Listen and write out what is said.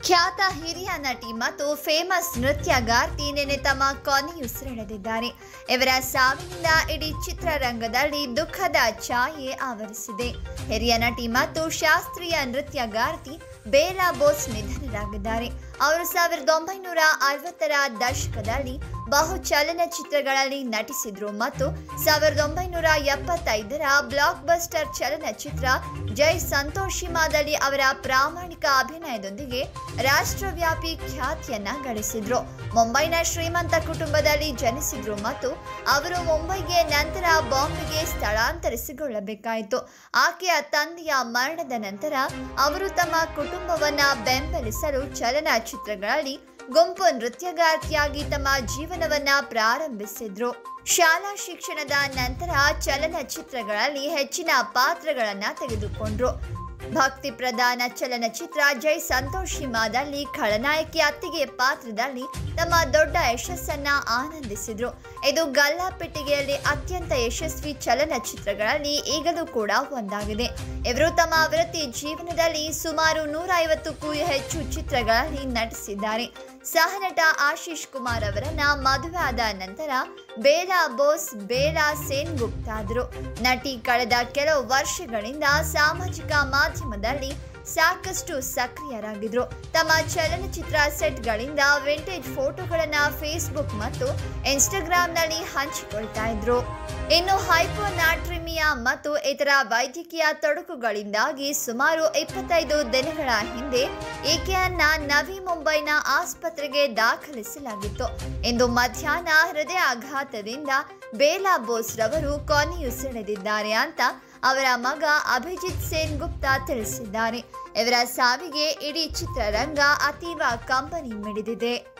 ಖ್ಯಾತ ಹಿರಿಯ ನಟಿ ಮತ್ತು ಫೇಮಸ್ ನೃತ್ಯಗಾರ್ತಿ ನಿನ್ನೆ ತಮ್ಮ ಕೊನೆಯುಸಿರೆಳೆದಿದ್ದಾರೆ ಇವರ ಸಾವಿನಿಂದ ಇಡೀ ಚಿತ್ರರಂಗದಲ್ಲಿ ದುಃಖದ ಛಾಯೆ ಆವರಿಸಿದೆ ಹಿರಿಯ ನಟಿ ಮತ್ತು ಶಾಸ್ತ್ರೀಯ ನೃತ್ಯಗಾರ್ತಿ ಬೇಲಾ ಬೋಸ್ ನಿಧನರಾಗಿದ್ದಾರೆ ಅವರು ಸಾವಿರದ ಒಂಬೈನೂರ ಅರವತ್ತರ ದಶಕದಲ್ಲಿ ಬಹು ಚಲನಚಿತ್ರಗಳಲ್ಲಿ ನಟಿಸಿದ್ರು ಮತ್ತು ಸಾವಿರದ ಒಂಬೈನೂರ ಎಪ್ಪತ್ತೈದರ ಬ್ಲಾಕ್ ಬಸ್ಟರ್ ಚಲನಚಿತ್ರ ಜೈ ಸಂತೋಷಿಮಾದಲ್ಲಿ ಅವರ ಪ್ರಾಮಾಣಿಕ ಅಭಿನಯದೊಂದಿಗೆ ರಾಷ್ಟ್ರವ್ಯಾಪಿ ಖ್ಯಾತಿಯನ್ನ ಗಳಿಸಿದ್ರು ಮುಂಬೈನ ಶ್ರೀಮಂತ ಕುಟುಂಬದಲ್ಲಿ ಜನಿಸಿದ್ರು ಮತ್ತು ಅವರು ಮುಂಬೈಗೆ ನಂತರ ಬಾಂಬೆಗೆ ಸ್ಥಳಾಂತರಿಸಿಕೊಳ್ಳಬೇಕಾಯಿತು ಆಕೆಯ ತಂದೆಯ ಮರಣದ ನಂತರ ಅವರು ತಮ್ಮ ಕುಟುಂಬವನ್ನ ಬೆಂಬಲಿಸಲು ಚಲನಚಿತ್ರಗಳಲ್ಲಿ ಗುಂಪು ನೃತ್ಯಗಾರ್ತಿಯಾಗಿ ತಮ್ಮ ಜೀವನವನ್ನ ಪ್ರಾರಂಭಿಸಿದ್ರು ಶಾಲಾ ಶಿಕ್ಷಣದ ನಂತರ ಚಲನಚಿತ್ರಗಳಲ್ಲಿ ಹೆಚ್ಚಿನ ಪಾತ್ರಗಳನ್ನ ತೆಗೆದುಕೊಂಡ್ರು ಭಕ್ತಿ ಪ್ರಧಾನ ಚಲನಚಿತ್ರ ಜೈ ಸಂತೋಷಿಮಾದಲ್ಲಿ ಖಳನಾಯಕಿ ಅತ್ತಿಗೆ ಪಾತ್ರದಲ್ಲಿ ತಮ್ಮ ದೊಡ್ಡ ಯಶಸ್ಸನ್ನ ಆನಂದಿಸಿದ್ರು ಇದು ಗಲ್ಲಾಪೆಟ್ಟಿಗೆಯಲ್ಲಿ ಅತ್ಯಂತ ಯಶಸ್ವಿ ಚಲನಚಿತ್ರಗಳಲ್ಲಿ ಈಗಲೂ ಕೂಡ ಒಂದಾಗಿದೆ ಇವರು ತಮ್ಮ ವೃತ್ತಿ ಜೀವನದಲ್ಲಿ ಸುಮಾರು ನೂರ ಐವತ್ತಕ್ಕೂ ಹೆಚ್ಚು ಚಿತ್ರಗಳಲ್ಲಿ ನಟಿಸಿದ್ದಾರೆ ಸಹನಟ ಆಶೀಶ್ ಕುಮಾರ್ ಅವರನ್ನ ಮದುವೆ ಆದ ನಂತರ ಬೇಲಾ ಬೋಸ್ ಬೇಲಾ ಸೇನ್ ಗುಪ್ತಾದರು ನಟಿ ಕಳೆದ ಕೆಲವು ವರ್ಷಗಳಿಂದ ಸಾಮಾಜಿಕ ಮಾಧ್ಯಮದಲ್ಲಿ ಸಾಕಷ್ಟು ಸಕ್ರಿಯರಾಗಿದ್ರು ತಮ್ಮ ಚಲನಚಿತ್ರ ಸೆಟ್ಗಳಿಂದ ವಿಂಟೇಜ್ ಫೋಟೋಗಳನ್ನ ಫೇಸ್ಬುಕ್ ಮತ್ತು ಇನ್ಸ್ಟಾಗ್ರಾಂನಲ್ಲಿ ಹಂಚಿಕೊಳ್ತಾ ಇದ್ರು ಇನ್ನು ಹೈಪೋನಾಟ್ರಿಮಿಯಾ ಮತ್ತು ಇತರ ವೈದ್ಯಕೀಯ ತೊಡಕುಗಳಿಂದಾಗಿ ಸುಮಾರು ಇಪ್ಪತ್ತೈದು ದಿನಗಳ ಹಿಂದೆ ಈಕೆಯನ್ನ ನವಿ ಮುಂಬೈನ ಆಸ್ಪತ್ರೆಗೆ ದಾಖಲಿಸಲಾಗಿತ್ತು ಇಂದು ಮಧ್ಯಾಹ್ನ ಹೃದಯಾಘಾತದಿಂದ ಬೇಲಾ ಬೋಸ್ ರವರು ಕೊನೆಯುಸಿಳೆದಿದ್ದಾರೆ ಅಂತ ಅವರ ಮಗ ಅಭಿಜಿತ್ ಸೇನ್ ಗುಪ್ತಾ ತಿಳಿಸಿದ್ದಾರೆ ಇವರ ಸಾವಿಗೆ ಇಡೀ ಚಿತ್ರರಂಗ ಅತೀವ ಕಂಬನಿ ಮಿಡಿದಿದೆ